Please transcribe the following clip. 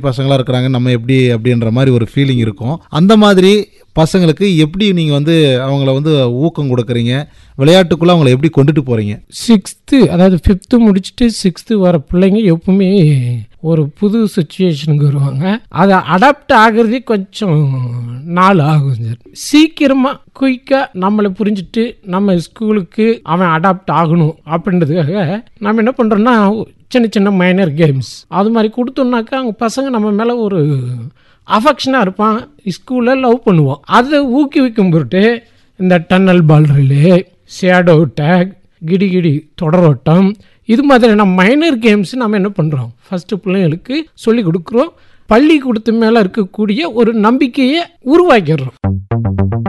பசங்களாக இருக்கிறாங்க நம்ம எப்படி அப்படின்ற மாதிரி ஒரு ஃபீலிங் இருக்கும் அந்த மாதிரி பசங்களுக்கு எப்படி நீங்கள் வந்து அவங்கள வந்து ஊக்கம் கொடுக்குறீங்க விளையாட்டுக்குள்ளே அவங்கள எப்படி கொண்டுட்டு போகிறீங்க சிக்ஸ்த்து அதாவது ஃபிஃப்த்து முடிச்சுட்டு சிக்ஸ்த்து வர பிள்ளைங்க எப்பவுமே ஒரு புது சுச்சுவேஷனுக்கு வருவாங்க அதை அடாப்ட் ஆகிறதே கொஞ்சம் நாள் ஆகும் சார் சீக்கிரமாக குயிக்காக நம்மளை புரிஞ்சுட்டு நம்ம ஸ்கூலுக்கு அவன் அடாப்ட் ஆகணும் அப்படின்றதுக்காக நம்ம என்ன பண்ணுறோன்னா சின்ன சின்ன மைனர் கேம்ஸ் அது மாதிரி கொடுத்தோம்னாக்கா அவங்க பசங்க நம்ம மேலே ஒரு அஃபெக்ஷனாக இருப்பான் ஸ்கூலில் லவ் பண்ணுவோம் அதை ஊக்குவிக்கும் பொருட்டு இந்த tunnel ball relay shadow tag கிடி கிடி தொடரோட்டம் இது மாதிரியான மைனர் கேம்ஸ் நம்ம என்ன பண்ணுறோம் ஃபஸ்ட்டு பிள்ளைங்களுக்கு சொல்லி கொடுக்குறோம் பள்ளிக்கூடத்து மேலே இருக்கக்கூடிய ஒரு நம்பிக்கையை உருவாக்கிடுறோம்